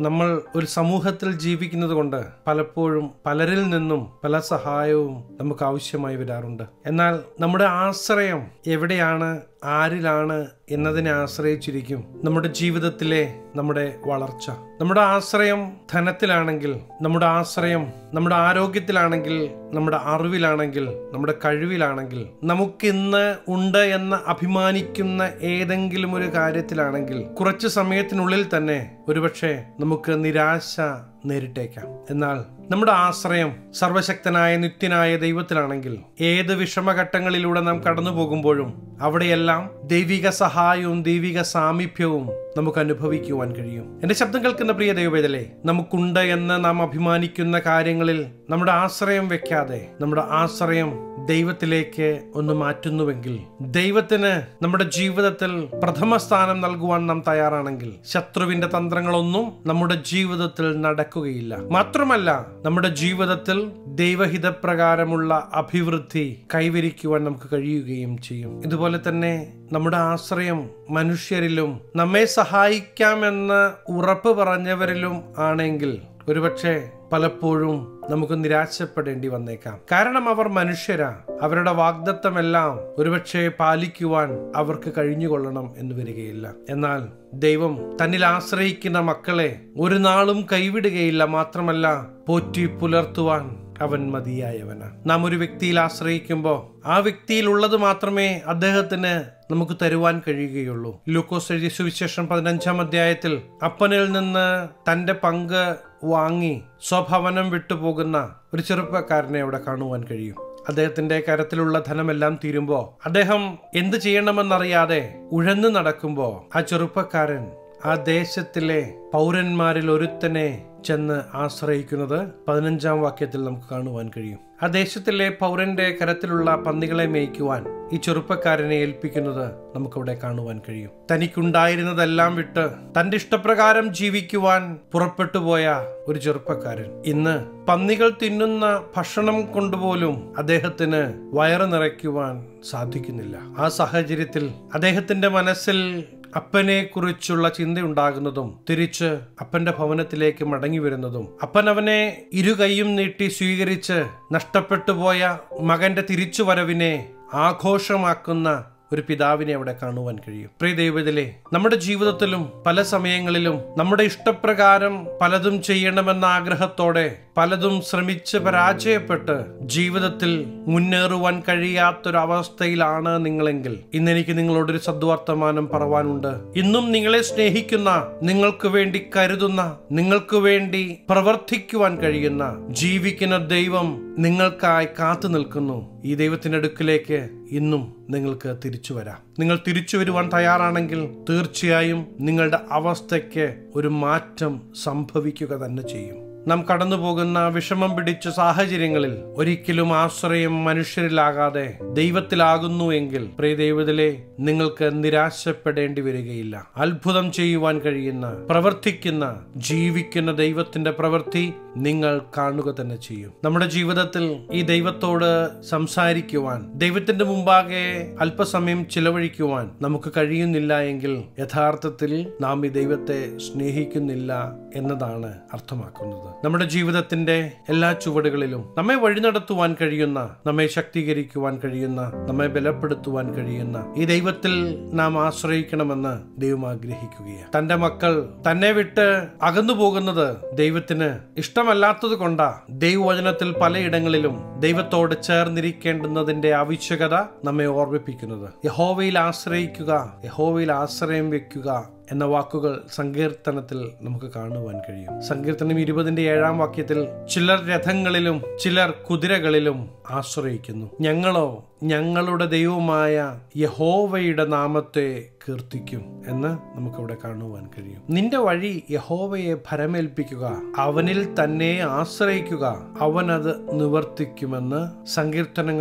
നമ്മൾ ഒരു സമൂഹത്തിൽ ജീവിക്കുന്നത് കൊണ്ട് പലപ്പോഴും പലരിൽ നിന്നും പല സഹായവും നമുക്ക് ആവശ്യമായി വരാറുണ്ട് എന്നാൽ നമ്മുടെ ആശ്രയം എവിടെയാണ് ആരിലാണ് എന്നതിനെ ആശ്രയിച്ചിരിക്കും നമ്മുടെ ജീവിതത്തിലെ നമ്മുടെ വളർച്ച നമ്മുടെ ആശ്രയം ധനത്തിലാണെങ്കിൽ നമ്മുടെ ആശ്രയം നമ്മുടെ ആരോഗ്യത്തിലാണെങ്കിൽ നമ്മുടെ അറിവിലാണെങ്കിൽ നമ്മുടെ കഴിവിലാണെങ്കിൽ നമുക്കിന്ന് ഉണ്ട് എന്ന് അഭിമാനിക്കുന്ന ഏതെങ്കിലും ഒരു കാര്യത്തിലാണെങ്കിൽ കുറച്ച് സമയത്തിനുള്ളിൽ തന്നെ ഒരുപക്ഷെ നമുക്ക് നിരാശ നേരിട്ടേക്കാം എന്നാൽ നമ്മുടെ ആശ്രയം സർവശക്തനായ നിത്യനായ ദൈവത്തിലാണെങ്കിൽ ഏത് വിഷമഘട്ടങ്ങളിലൂടെ നാം കടന്നു പോകുമ്പോഴും അവിടെയെല്ലാം ദൈവിക സഹായവും ദൈവിക സാമീപ്യവും നമുക്ക് അനുഭവിക്കുവാൻ കഴിയും എന്റെ ശബ്ദം കേൾക്കുന്ന പ്രിയ ദൈവവേദലേ നമുക്കുണ്ട് എന്ന് നാം അഭിമാനിക്കുന്ന കാര്യങ്ങളിൽ നമ്മുടെ ആശ്രയം വെക്കാതെ നമ്മുടെ ആശ്രയം ദൈവത്തിലേക്ക് ഒന്ന് മാറ്റുന്നുവെങ്കിൽ ദൈവത്തിന് നമ്മുടെ ജീവിതത്തിൽ പ്രഥമ സ്ഥാനം നൽകുവാൻ നാം തയ്യാറാണെങ്കിൽ ശത്രുവിന്റെ തന്ത്രങ്ങളൊന്നും നമ്മുടെ ജീവിതത്തിൽ നടക്കുകയില്ല മാത്രമല്ല നമ്മുടെ ജീവിതത്തിൽ ദൈവഹിതപ്രകാരമുള്ള അഭിവൃദ്ധി കൈവരിക്കുവാൻ നമുക്ക് കഴിയുകയും ചെയ്യും ഇതുപോലെ തന്നെ നമ്മുടെ ആശ്രയം മനുഷ്യരിലും നമ്മെ സഹായിക്കാമെന്ന് ഉറപ്പ് പറഞ്ഞവരിലും ആണെങ്കിൽ ഒരുപക്ഷെ പലപ്പോഴും നമുക്ക് നിരാശപ്പെടേണ്ടി വന്നേക്കാം കാരണം അവർ മനുഷ്യരാ അവരുടെ വാഗ്ദത്തമെല്ലാം ഒരുപക്ഷെ പാലിക്കുവാൻ അവർക്ക് കഴിഞ്ഞുകൊള്ളണം എന്ന് വരികയില്ല എന്നാൽ ദൈവം തന്നിൽ ആശ്രയിക്കുന്ന മക്കളെ ഒരു നാളും കൈവിടുകയില്ല മാത്രമല്ല പോറ്റി പുലർത്തുവാൻ അവൻ മതിയായവനാണ് നാം ഒരു വ്യക്തിയിൽ ആശ്രയിക്കുമ്പോൾ ആ വ്യക്തിയിൽ ഉള്ളത് മാത്രമേ അദ്ദേഹത്തിന് നമുക്ക് തരുവാൻ കഴിയുകയുള്ളൂ ലൂക്കോസ് എഴുതിയ സുവിശേഷം പതിനഞ്ചാം അധ്യായത്തിൽ അപ്പനിൽ നിന്ന് തന്റെ പങ്ക് വാങ്ങി സ്വഭവനം വിട്ടുപോകുന്ന ഒരു ചെറുപ്പക്കാരനെ അവിടെ കാണുവാൻ കഴിയും അദ്ദേഹത്തിന്റെ കരത്തിലുള്ള ധനമെല്ലാം തീരുമ്പോ അദ്ദേഹം എന്ത് ചെയ്യണമെന്നറിയാതെ ഉഴന്നു നടക്കുമ്പോ ആ ചെറുപ്പക്കാരൻ ആ ദേശത്തിലെ പൗരന്മാരിൽ ഒരുത്തനെ ചെന്ന് ആശ്രയിക്കുന്നത് പതിനഞ്ചാം വാക്യത്തിൽ നമുക്ക് കാണുവാൻ കഴിയും ആ ദേശത്തിലെ പൗരന്റെ കരത്തിലുള്ള പന്നികളെ മേയ്ക്കുവാൻ ഈ ചെറുപ്പക്കാരനെ ഏൽപ്പിക്കുന്നത് നമുക്കവിടെ കാണുവാൻ കഴിയും തനിക്കുണ്ടായിരുന്നതെല്ലാം വിട്ട് തന്റെ ഇഷ്ടപ്രകാരം ജീവിക്കുവാൻ പുറപ്പെട്ടുപോയ ഒരു ചെറുപ്പക്കാരൻ ഇന്ന് പന്നികൾ തിന്നുന്ന ഭക്ഷണം കൊണ്ടുപോലും അദ്ദേഹത്തിന് വയറ് നിറയ്ക്കുവാൻ സാധിക്കുന്നില്ല ആ സാഹചര്യത്തിൽ അദ്ദേഹത്തിന്റെ മനസ്സിൽ അപ്പനെ കുറിച്ചുള്ള ചിന്തയുണ്ടാകുന്നതും തിരിച്ച് അപ്പന്റെ ഭവനത്തിലേക്ക് മടങ്ങി വരുന്നതും അപ്പൻ അവനെ ഇരുകൈയും നീട്ടി സ്വീകരിച്ച് നഷ്ടപ്പെട്ടു പോയ മകന്റെ തിരിച്ചുവരവിനെ ആഘോഷമാക്കുന്ന ഒരു പിതാവിനെ അവിടെ കാണുവാൻ കഴിയും പ്രിയ ദൈവത്തിലെ നമ്മുടെ ജീവിതത്തിലും പല സമയങ്ങളിലും നമ്മുടെ ഇഷ്ടപ്രകാരം പലതും ചെയ്യണമെന്ന ആഗ്രഹത്തോടെ പലതും ശ്രമിച്ച് പരാജയപ്പെട്ട് ജീവിതത്തിൽ മുന്നേറുവാൻ കഴിയാത്തൊരവസ്ഥയിലാണ് നിങ്ങളെങ്കിൽ ഇന്ന് എനിക്ക് നിങ്ങളോടൊരു സദ്വർത്തമാനം പറവാനുണ്ട് ഇന്നും നിങ്ങളെ സ്നേഹിക്കുന്ന നിങ്ങൾക്ക് വേണ്ടി കരുതുന്ന നിങ്ങൾക്ക് വേണ്ടി പ്രവർത്തിക്കുവാൻ കഴിയുന്ന ജീവിക്കുന്ന ദൈവം നിങ്ങൾക്കായി കാത്തു നിൽക്കുന്നു ഈ ദൈവത്തിന്റെ അടുക്കിലേക്ക് ഇന്നും നിങ്ങൾക്ക് തിരിച്ചു വരാം നിങ്ങൾ തിരിച്ചു വരുവാൻ തയ്യാറാണെങ്കിൽ തീർച്ചയായും നിങ്ങളുടെ അവസ്ഥയ്ക്ക് ഒരു മാറ്റം സംഭവിക്കുക തന്നെ ചെയ്യും നാം കടന്നു പോകുന്ന വിഷമം പിടിച്ച സാഹചര്യങ്ങളിൽ ഒരിക്കലും ആശ്രയം മനുഷ്യരിലാകാതെ ദൈവത്തിലാകുന്നു എങ്കിൽ പ്രിയ ദൈവത്തിലെ നിങ്ങൾക്ക് നിരാശപ്പെടേണ്ടി വരികയില്ല അത്ഭുതം ചെയ്യുവാൻ കഴിയുന്ന പ്രവർത്തിക്കുന്ന ജീവിക്കുന്ന ദൈവത്തിന്റെ പ്രവൃത്തി നിങ്ങൾ കാണുക തന്നെ ചെയ്യും നമ്മുടെ ജീവിതത്തിൽ ഈ ദൈവത്തോട് സംസാരിക്കുവാൻ ദൈവത്തിന്റെ മുമ്പാകെ അല്പസമയം ചിലവഴിക്കുവാൻ നമുക്ക് കഴിയുന്നില്ല എങ്കിൽ യഥാർത്ഥത്തിൽ നാം ഈ ദൈവത്തെ സ്നേഹിക്കുന്നില്ല എന്നതാണ് അർത്ഥമാക്കുന്നത് നമ്മുടെ ജീവിതത്തിന്റെ എല്ലാ ചുവടുകളിലും നമ്മെ വഴി നടത്തുവാൻ കഴിയുന്ന നമ്മെ ശക്തീകരിക്കുവാൻ കഴിയുന്ന നമ്മെ ബലപ്പെടുത്തുവാൻ കഴിയുന്ന ഈ ദൈവത്തിൽ നാം ആശ്രയിക്കണമെന്ന് ദൈവം ആഗ്രഹിക്കുകയാണ് തന്റെ മക്കൾ തന്നെ വിട്ട് അകന്നു പോകുന്നത് ദൈവത്തിന് ഇഷ്ടമല്ലാത്തത് കൊണ്ടാ ദൈവവചനത്തിൽ പലയിടങ്ങളിലും ദൈവത്തോട് ചേർന്നിരിക്കേണ്ടുന്നതിന്റെ ആവശ്യകത നമ്മെ ഓർമ്മിപ്പിക്കുന്നത് യഹോവയിൽ ആശ്രയിക്കുക യഹോവയിൽ ആശ്രയം വെക്കുക എന്ന വാക്കുകൾ സങ്കീർത്തനത്തിൽ നമുക്ക് കാണുവാൻ കഴിയും സങ്കീർത്തനം ഇരുപതിന്റെ ഏഴാം വാക്യത്തിൽ ചിലർ രഥങ്ങളിലും ചിലർ കുതിരകളിലും ആശ്രയിക്കുന്നു ഞങ്ങളോ ഞങ്ങളുടെ ദൈവമായ യഹോവയുടെ നാമത്തെ കീർത്തിക്കും എന്ന് നമുക്കിവിടെ കാണുവാൻ കഴിയും നിന്റെ വഴി യഹോവയെ ഭരമേൽപ്പിക്കുക അവനിൽ തന്നെ ആശ്രയിക്കുക അവൻ അത് നിവർത്തിക്കുമെന്ന് സങ്കീർത്തനങ്ങൾ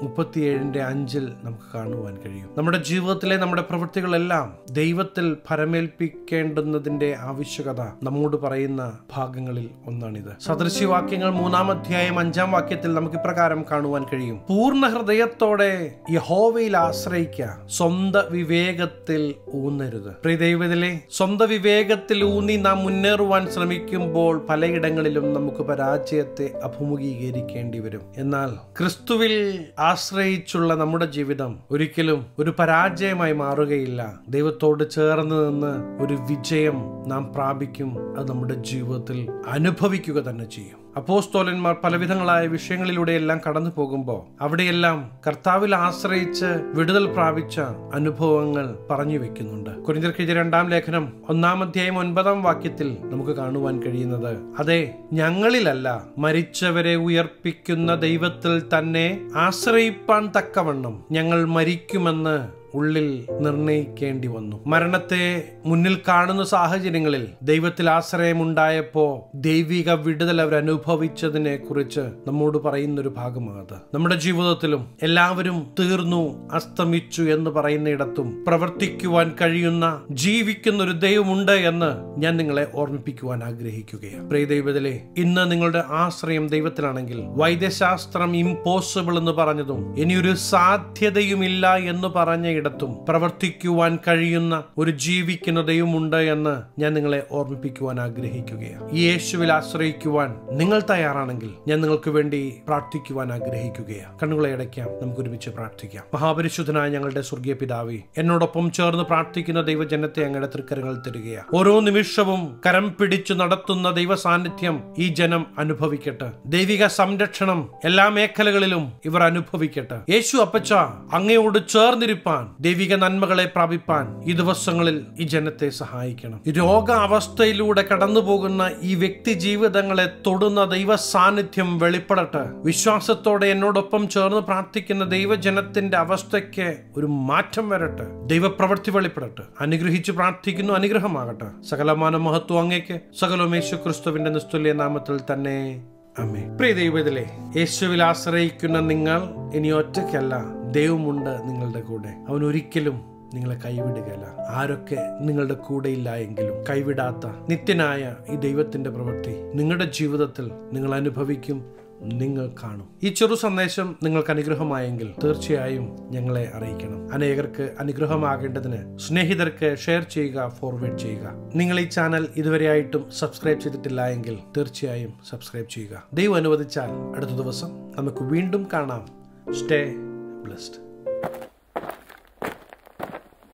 മുപ്പത്തിയേഴിന്റെ അഞ്ചിൽ നമുക്ക് കാണുവാൻ കഴിയും നമ്മുടെ ജീവിതത്തിലെ നമ്മുടെ പ്രവൃത്തികളെല്ലാം ദൈവത്തിൽ ഫലമേൽപ്പിക്കേണ്ടുന്നതിന്റെ ആവശ്യകത നമ്മോട് പറയുന്ന ഭാഗങ്ങളിൽ ഒന്നാണിത് സദൃശ്യവാക്യങ്ങൾ മൂന്നാം അധ്യായം അഞ്ചാം വാക്യത്തിൽ നമുക്ക് ഇപ്രകാരം കാണുവാൻ കഴിയും പൂർണ്ണ ഹൃദയത്തോടെ യഹോവയിൽ ആശ്രയിക്കുക സ്വന്ത വിവേകത്തിൽ ഊന്നരുത് പ്രിയ ദൈവത്തിലെ സ്വന്ത വിവേകത്തിൽ ഊന്നി നാം മുന്നേറുവാൻ ശ്രമിക്കുമ്പോൾ പലയിടങ്ങളിലും നമുക്ക് പരാജയത്തെ അഭിമുഖീകരിക്കേണ്ടി വരും എന്നാൽ ക്രിസ്തുവിൽ ആശ്രയിച്ചുള്ള നമ്മുടെ ജീവിതം ഒരിക്കലും ഒരു പരാജയമായി മാറുകയില്ല ദൈവത്തോട് ചേർന്ന് നിന്ന് ഒരു വിജയം നാം പ്രാപിക്കും അത് നമ്മുടെ ജീവിതത്തിൽ അനുഭവിക്കുക തന്നെ ചെയ്യും അപ്പോസ്തോലന്മാർ പലവിധങ്ങളായ വിഷയങ്ങളിലൂടെയെല്ലാം കടന്നു പോകുമ്പോൾ അവിടെയെല്ലാം കർത്താവിൽ ആശ്രയിച്ച് വിടുതൽ പ്രാപിച്ച അനുഭവങ്ങൾ പറഞ്ഞു വെക്കുന്നുണ്ട് കുരിന്തർക്കെതിരെ രണ്ടാം ലേഖനം ഒന്നാം അധ്യായം ഒൻപതാം വാക്യത്തിൽ നമുക്ക് കാണുവാൻ കഴിയുന്നത് അതെ ഞങ്ങളിലല്ല മരിച്ചവരെ ഉയർപ്പിക്കുന്ന ദൈവത്തിൽ തന്നെ ആശ്രയിപ്പാൻ തക്കവണ്ണം ഞങ്ങൾ മരിക്കുമെന്ന് ഉള്ളിൽ നിർണയിക്കേണ്ടി വന്നു മരണത്തെ മുന്നിൽ കാണുന്ന സാഹചര്യങ്ങളിൽ ദൈവത്തിൽ ആശ്രയമുണ്ടായപ്പോ ദൈവിക വിടുതൽ അവർ അനുഭവിച്ചതിനെ കുറിച്ച് നമ്മോട് പറയുന്ന ഒരു ഭാഗമാണത് നമ്മുടെ ജീവിതത്തിലും എല്ലാവരും തീർന്നു അസ്തമിച്ചു എന്ന് പറയുന്നിടത്തും പ്രവർത്തിക്കുവാൻ കഴിയുന്ന ജീവിക്കുന്ന ഒരു ദൈവമുണ്ട് എന്ന് ഞാൻ നിങ്ങളെ ഓർമ്മിപ്പിക്കുവാൻ ആഗ്രഹിക്കുകയാണ് പ്രിയ ദൈവത്തിലെ ഇന്ന് നിങ്ങളുടെ ആശ്രയം ദൈവത്തിലാണെങ്കിൽ വൈദ്യശാസ്ത്രം ഇമ്പോസിബിൾ എന്ന് പറഞ്ഞതും ഇനിയൊരു സാധ്യതയുമില്ല എന്ന് പറഞ്ഞ ഇടത്തും പ്രവർത്തിക്കുവാൻ കഴിയുന്ന ഒരു ജീവിക്കുന്ന ദൈവമുണ്ട് എന്ന് ഞാൻ നിങ്ങളെ ഓർമ്മിപ്പിക്കുവാൻ ആഗ്രഹിക്കുകയാണ് ഈ യേശുവിൽ ആശ്രയിക്കുവാൻ നിങ്ങൾ തയ്യാറാണെങ്കിൽ ഞാൻ നിങ്ങൾക്ക് വേണ്ടി പ്രാർത്ഥിക്കുവാൻ ആഗ്രഹിക്കുകയാണ് കണ്ണുകളെ അടയ്ക്കാം നമുക്ക് ഒരുമിച്ച് പ്രാർത്ഥിക്കാം മഹാപരിശുദ്ധനായ ഞങ്ങളുടെ സ്വർഗീയ പിതാവേ എന്നോടൊപ്പം ചേർന്ന് പ്രാർത്ഥിക്കുന്ന ദൈവജനത്തെ അങ്ങയുടെ തൃക്കരങ്ങൾ തരികയാണ് ഓരോ നിമിഷവും കരം പിടിച്ചു നടത്തുന്ന ദൈവ സാന്നിധ്യം ഈ ജനം അനുഭവിക്കട്ടെ ദൈവിക സംരക്ഷണം എല്ലാ മേഖലകളിലും ഇവർ അനുഭവിക്കട്ടെ യേശു അപ്പച്ച അങ്ങയോട് ചേർന്നിരിപ്പാൻ ദൈവിക നന്മകളെ പ്രാപിപ്പാൻ ഈ ദിവസങ്ങളിൽ ഈ ജനത്തെ സഹായിക്കണം രോഗാവസ്ഥയിലൂടെ കടന്നു പോകുന്ന ഈ വ്യക്തി ജീവിതങ്ങളെ തൊടുന്ന ദൈവ സാന്നിധ്യം വെളിപ്പെടട്ടെ വിശ്വാസത്തോടെ എന്നോടൊപ്പം ചേർന്ന് പ്രാർത്ഥിക്കുന്ന ദൈവജനത്തിന്റെ അവസ്ഥയ്ക്ക് ഒരു മാറ്റം വരട്ടെ ദൈവപ്രവൃത്തി വെളിപ്പെടട്ടെ അനുഗ്രഹിച്ച് പ്രാർത്ഥിക്കുന്നു അനുഗ്രഹമാകട്ടെ സകലമാന മഹത്വം അങ്ങേക്ക് സകലം യേശു ക്രിസ്തുവിന്റെ നിസ്തുല്യ നാമത്തിൽ തന്നെ അമ്മേ പ്രിയ ദൈവത്തിലെ യേശുവിൽ ആശ്രയിക്കുന്ന നിങ്ങൾ ഇനി ഒറ്റയ്ക്കല്ല ദൈവമുണ്ട് നിങ്ങളുടെ കൂടെ അവൻ ഒരിക്കലും നിങ്ങളെ കൈവിടുകയല്ല ആരൊക്കെ നിങ്ങളുടെ കൂടെ ഇല്ല എങ്കിലും കൈവിടാത്ത നിത്യനായ ഈ ദൈവത്തിന്റെ പ്രവൃത്തി നിങ്ങളുടെ ജീവിതത്തിൽ നിങ്ങൾ അനുഭവിക്കും നിങ്ങൾ കാണും ഈ ചെറു സന്ദേശം നിങ്ങൾക്ക് അനുഗ്രഹമായെങ്കിൽ തീർച്ചയായും ഞങ്ങളെ അറിയിക്കണം അനേകർക്ക് അനുഗ്രഹമാകേണ്ടതിന് സ്നേഹിതർക്ക് ഷെയർ ചെയ്യുക ഫോർവേഡ് ചെയ്യുക നിങ്ങൾ ഈ ചാനൽ ഇതുവരെയായിട്ടും സബ്സ്ക്രൈബ് ചെയ്തിട്ടില്ല എങ്കിൽ തീർച്ചയായും സബ്സ്ക്രൈബ് ചെയ്യുക ദൈവം അനുവദിച്ചാൽ അടുത്ത ദിവസം നമുക്ക് വീണ്ടും കാണാം സ്റ്റേ ബ്ലസ്ഡ്